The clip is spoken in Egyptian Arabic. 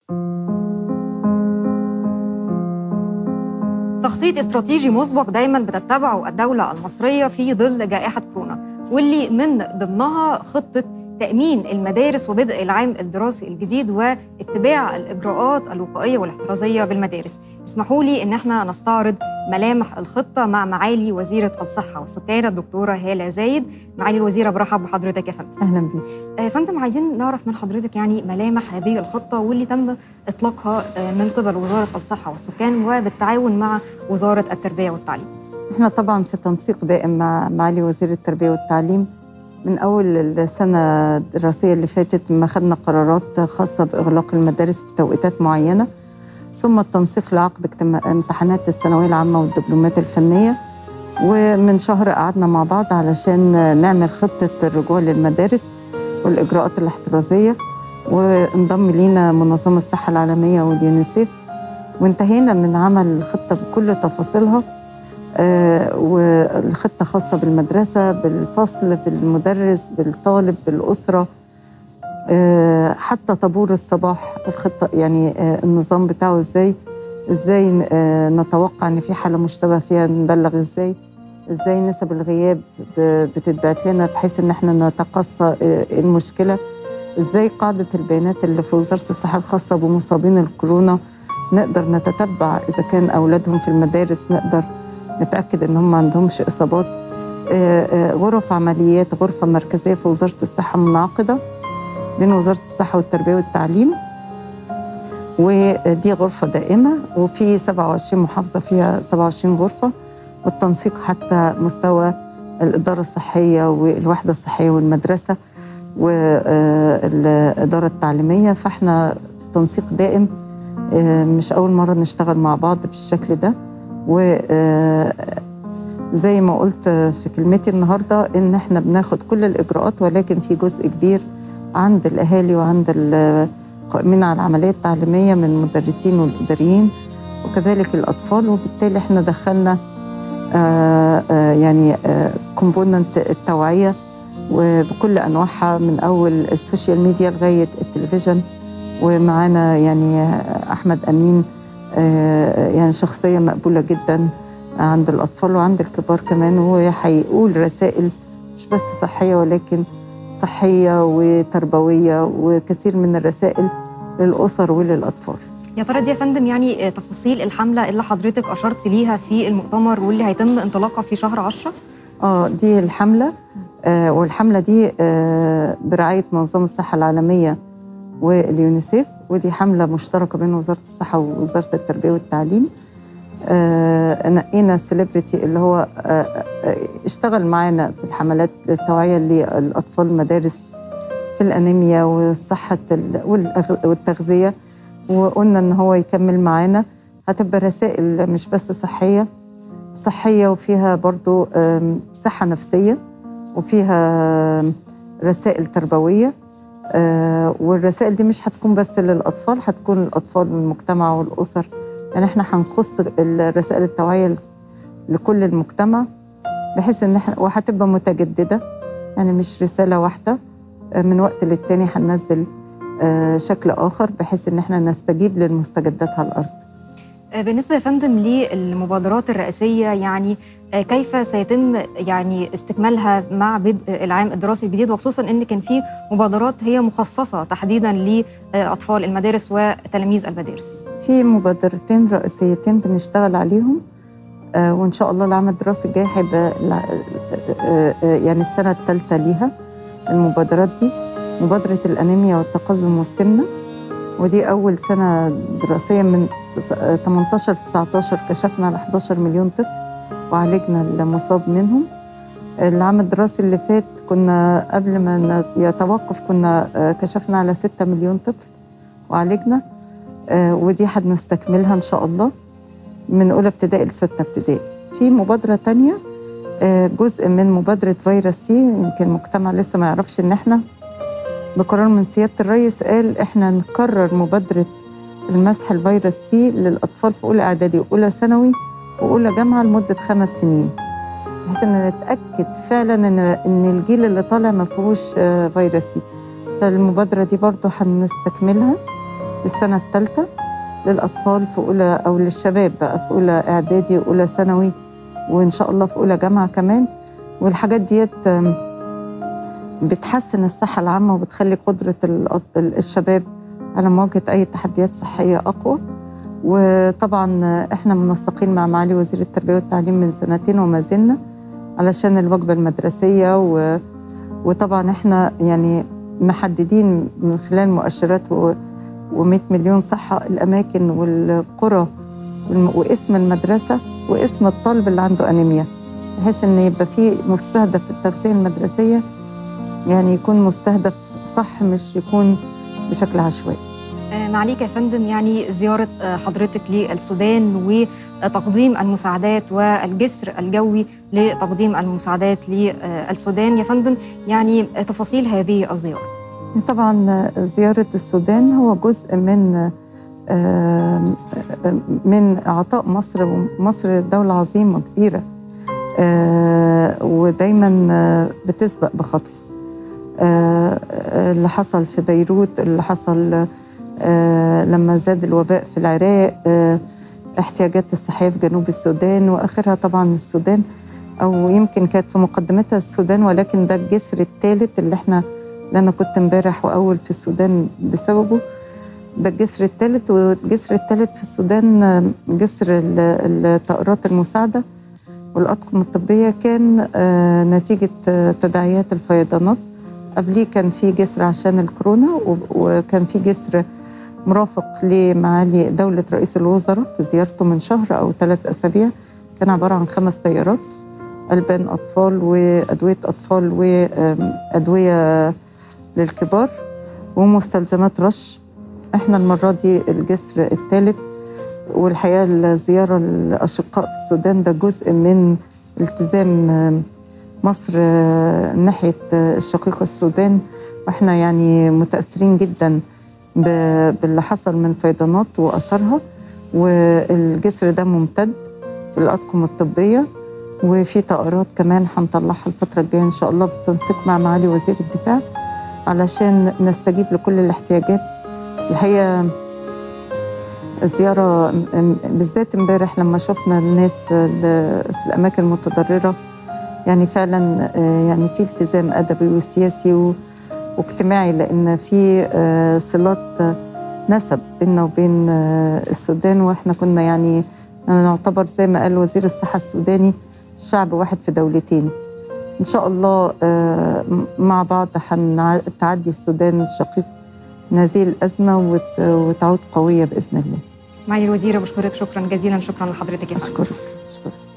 تخطيط استراتيجي مسبق دايما بتتبعه الدولة المصرية في ظل جائحة كورونا واللي من ضمنها خطة تأمين المدارس وبدء العام الدراسي الجديد واتباع الإجراءات الوقائية والاحترازية بالمدارس اسمحوا لي إن احنا نستعرض ملامح الخطة مع معالي وزيرة الصحة والسكان الدكتورة هالة زايد معالي الوزيرة برحب بحضرتك يا فندم اهلا بيك آه، فندم عايزين نعرف من حضرتك يعني ملامح هذه الخطة واللي تم إطلاقها آه، من قبل وزارة الصحة والسكان وبالتعاون مع وزارة التربية والتعليم احنا طبعا في تنسيق دائم مع معالي وزير التربيه والتعليم من اول السنه الدراسيه اللي فاتت ما خدنا قرارات خاصه باغلاق المدارس في توقيتات معينه ثم التنسيق لعقد اجتماع- امتحانات الثانويه العامه والدبلومات الفنيه ومن شهر قعدنا مع بعض علشان نعمل خطه الرجوع للمدارس والاجراءات الاحترازيه وانضم لينا منظمه الصحه العالميه واليونيسيف وانتهينا من عمل الخطه بكل تفاصيلها آه، والخطة خاصة بالمدرسة بالفصل بالمدرس بالطالب بالأسرة آه، حتى طابور الصباح الخطة يعني آه، النظام بتاعه ازاي ازاي آه، نتوقع ان في حالة مشتبه فيها نبلغ ازاي ازاي نسب الغياب ب- بتتبعت لنا بحيث ان احنا نتقصى آه، إيه المشكلة ازاي قاعدة البيانات اللي في وزارة الصحة الخاصة بمصابين الكورونا نقدر نتتبع اذا كان اولادهم في المدارس نقدر نتاكد ان هم ما عندهمش اصابات آه، آه، غرف عمليات غرفه مركزيه في وزاره الصحه منعقده بين وزاره الصحه والتربيه والتعليم ودي غرفه دائمه وفي 27 محافظه فيها 27 غرفه والتنسيق حتى مستوى الاداره الصحيه والوحده الصحيه والمدرسه والاداره التعليميه فاحنا في تنسيق دائم آه، مش اول مره نشتغل مع بعض بالشكل ده وزي ما قلت في كلمتي النهارده ان احنا بناخد كل الاجراءات ولكن في جزء كبير عند الاهالي وعند القائمين على العمليه التعليميه من المدرسين والاداريين وكذلك الاطفال وبالتالي احنا دخلنا آه، آه، يعني كومبوننت التوعيه وبكل انواعها من اول السوشيال ميديا لغايه التلفزيون ومعانا يعني احمد امين آه، يعني شخصية مقبولة جدا عند الأطفال وعند الكبار كمان وهيقول رسائل مش بس صحية ولكن صحية وتربوية وكثير من الرسائل للأسر وللأطفال يا ترى دي يا فندم يعني آه، تفاصيل الحملة اللي حضرتك أشرت ليها في المؤتمر واللي هيتم انطلاقها في شهر 10 اه دي الحملة آه والحملة دي آه برعاية منظمة الصحة العالمية واليونيسيف ودي حملة مشتركة بين وزارة الصحة ووزارة التربية والتعليم آه نقينا السليبرتي اللي هو آه آه اشتغل معانا في الحملات التوعية للأطفال المدارس في الأنيميا والصحة ال- والأغ- والتغذية وقلنا إن هو يكمل معانا هتبقى رسائل مش بس صحية صحية وفيها برضو آم، صحة نفسية وفيها آم، رسائل تربوية آه، والرسائل دي مش هتكون بس للأطفال هتكون للأطفال والمجتمع والأسر يعني احنا هنخص الرسائل التوعية لكل المجتمع بحيث ان احنا وهتبقى متجددة يعني مش رسالة واحدة آه، من وقت للتاني هننزل آه، شكل آخر بحيث ان احنا نستجيب للمستجدات على الأرض آه، بالنسبة يا فندم للمبادرات الرئاسية يعني آه، كيف سيتم يعني استكمالها مع بدء العام الدراسي الجديد وخصوصا ان كان في مبادرات هي مخصصة تحديدا لأطفال المدارس وتلاميذ المدارس في مبادرتين رئيسيتين بنشتغل عليهم آه، وان شاء الله العام الدراسي الجاي هيبقى الع- آه، آه، يعني السنه الثالثه ليها المبادرات دي مبادره الانيميا والتقزم والسمنه ودي اول سنه دراسيه من س- آه، 18 19 كشفنا على 11 مليون طفل وعالجنا المصاب منهم العام الدراسي اللي فات كنا قبل ما ن- يتوقف كنا آه، كشفنا على 6 مليون طفل وعالجنا آه، ودي هنستكملها ان شاء الله من اولى ابتدائي لسته ابتدائي في مبادره تانية آه، جزء من مبادره فيروس سي يمكن المجتمع لسه ما يعرفش ان احنا بقرار من سياده الرئيس قال احنا نكرر مبادره المسح الفيروس سي للاطفال في اولى اعدادي واولى ثانوي واولى جامعه لمده خمس سنين بحيث ان نتاكد فعلا ان ان الجيل اللي طالع ما فيهوش آه، فيروس سي فالمبادره دي برضو هنستكملها السنة الثالثة للأطفال في أولى أو للشباب بقى في أولى إعدادي وأولى ثانوي وإن شاء الله في أولى جامعة كمان والحاجات ديت آم، بتحسن الصحة العامة وبتخلي قدرة الأط- الشباب على مواجهة أي تحديات صحية أقوى وطبعا احنا منسقين مع معالي وزير التربية والتعليم من سنتين وما زلنا علشان الوجبة المدرسية و... وطبعا احنا يعني محددين من خلال مؤشرات و... و100 مليون صحة الأماكن والقرى والم... واسم المدرسة واسم الطالب اللي عنده أنيميا بحيث إن يبقى في مستهدف التغذية المدرسية يعني يكون مستهدف صح مش يكون بشكل عشوائي آه، معاليك يا فندم يعني زيارة آه، حضرتك للسودان وتقديم المساعدات والجسر الجوي لتقديم المساعدات للسودان يا فندم يعني تفاصيل هذه الزيارة طبعا زيارة السودان هو جزء من آم، آم، من عطاء مصر ومصر دولة عظيمة كبيرة آه، ودايما آه، بتسبق بخطوة آه، اللي حصل في بيروت اللي حصل آه، لما زاد الوباء في العراق آه، احتياجات الصحية في جنوب السودان وآخرها طبعا السودان أو يمكن كانت في مقدمتها السودان ولكن ده الجسر الثالث اللي احنا اللي أنا كنت امبارح وأول في السودان بسببه ده الجسر الثالث والجسر الثالث في السودان آه، جسر ال- الطائرات المساعدة والأطقم الطبية كان آه، نتيجة آه، تداعيات الفيضانات قبليه كان في جسر عشان الكورونا و- وكان في جسر مرافق لمعالي دولة رئيس الوزراء في زيارته من شهر أو ثلاث أسابيع كان عبارة عن خمس طيارات ألبان أطفال وأدوية أطفال وأدوية للكبار ومستلزمات رش احنا المرة دي الجسر الثالث والحقيقة الزيارة الأشقاء في السودان ده جزء من التزام آم، مصر آه، ناحية آه، الشقيق السودان واحنا يعني متأثرين جدا ب- باللي حصل من فيضانات وأثرها والجسر ده ممتد في الأطقم الطبية وفي طائرات كمان هنطلعها الفترة الجاية إن شاء الله بالتنسيق مع معالي وزير الدفاع علشان نستجيب لكل الاحتياجات الحقيقة الزيارة م- م- بالذات امبارح لما شفنا الناس ال- في الأماكن المتضررة يعني فعلا آه، يعني في التزام أدبي وسياسي و- واجتماعي لأن في آه، صلات آه، نسب بيننا وبين آه، السودان وإحنا كنا يعني نعتبر زي ما قال وزير الصحة السوداني شعب واحد في دولتين إن شاء الله آه، م- مع بعض هتعدي السودان الشقيق من هذه الأزمة وت- وتعود قوية بإذن الله معالي الوزيرة بشكرك شكرا جزيلا شكرا لحضرتك يا فندم أشكرك أشكرك